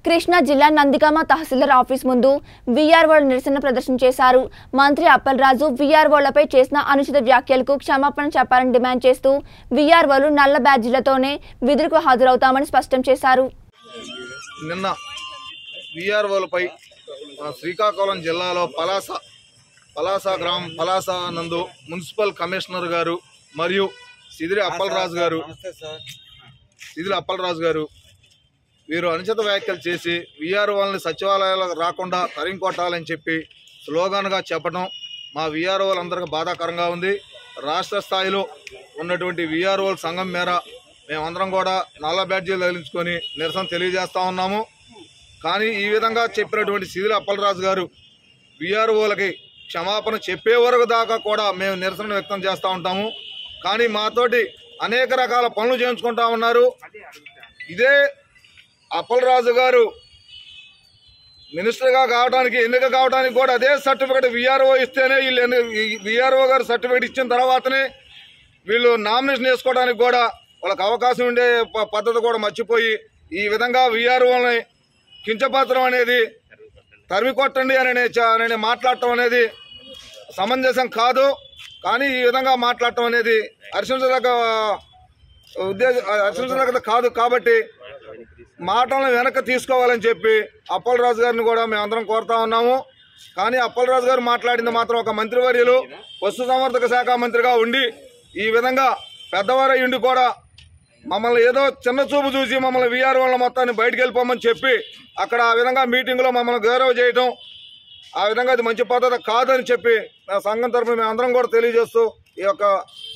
కృష్ణా జిల్లా నందిగామ తహసీల్దార్ ఆఫీస్ ముందు వీఆర్ఓ నిరసన ప్రదర్శన చేశారు మంత్రి అప్పలరాజు వీఆర్ఓలపై చేసిన అనుచిత వ్యాఖ్యలకు క్షమాపణ చెప్పాలని డిమాండ్ చేస్తూ వీఆర్ఓలు నల్ల బ్యాడ్జీలతోనే విధులకు హాజరవుతామని స్పష్టం చేశారు నిన్న విఆర్ఓలపై మన శ్రీకాకుళం జిల్లాలో పలాస పలాస గ్రామం పలాస నందు మున్సిపల్ కమిషనర్ గారు మరియు సిదిరి అప్పలరాజు గారు సిదిరి అప్పలరాజు గారు వీరు అనుచిత వ్యాఖ్యలు చేసి విఆర్ఓలని సచివాలయాలకు రాకుండా తరిం చెప్పి స్లోగాన్గా చెప్పడం మా విఆర్ఓలందరికీ బాధాకరంగా ఉంది రాష్ట్ర స్థాయిలో ఉన్నటువంటి విఆర్ఓల సంఘం మేర మేమందరం కూడా నల్ల బ్యాడ్జీలు తగిలించుకొని నిరసన తెలియజేస్తా ఉన్నాము కానీ ఈ విధంగా చెప్పినటువంటి సిదిరి అప్పలరాజు గారు విఆర్ఓలకి క్షమాపణ చెప్పే వరకు దాకా కూడా మేము నిరసన వ్యక్తం చేస్తూ ఉంటాము కానీ మాతోటి అనేక రకాల పనులు చేయించుకుంటా ఉన్నారు ఇదే అప్పలరాజు గారు మినిస్టర్గా కావడానికి ఎన్నిక కావడానికి కూడా అదే సర్టిఫికేట్ విఆర్ఓ ఇస్తేనే వీళ్ళు విఆర్ఓ గారు సర్టిఫికేట్ ఇచ్చిన తర్వాతనే వీళ్ళు నామినేషన్ వేసుకోవడానికి కూడా వాళ్ళకి అవకాశం ఉండే ప- పద్ధతి కూడా మర్చిపోయి ఈ విధంగా విఆర్ఓని కించపత్రం అనేది తరిమి కొట్టండి అని నే- చ- అని మాట్లాడటం అనేది సమంజసం కాదు కానీ ఈ విధంగా మాట్లాడటం అనేది హర్షించదగ్గ ఉద్దేశ హర్షించదగ్గది కాదు కాబట్టి మాటలను వెనక్కి తీసుకోవాలని చెప్పి అప్పలరాజు గారిని కూడా మేమందరం కోరుతా ఉన్నాము కానీ అప్పలరాజు గారు మాట్లాడింది మాత్రం ఒక మంత్రివర్యులు పశు సంవర్ధక శాఖ మంత్రిగా ఉండి ఈ విధంగా పెద్దవారై ఉండి కూడా మమ్మల్ని ఏదో చిన్న చూపు చూసి మమ్మల్ని వీఆర్ వాళ్ళ మొత్తాన్ని బయటికి వెళ్ళిపోమని చెప్పి అక్కడ ఆ విధంగా మీటింగ్లో మమ్మల్ని గౌరవ చేయటం ఆ విధంగా అది మంచి పద్ధతి కాదని చెప్పి నా సంఘం తరఫున మేము అందరం కూడా తెలియజేస్తూ ఈ యొక్క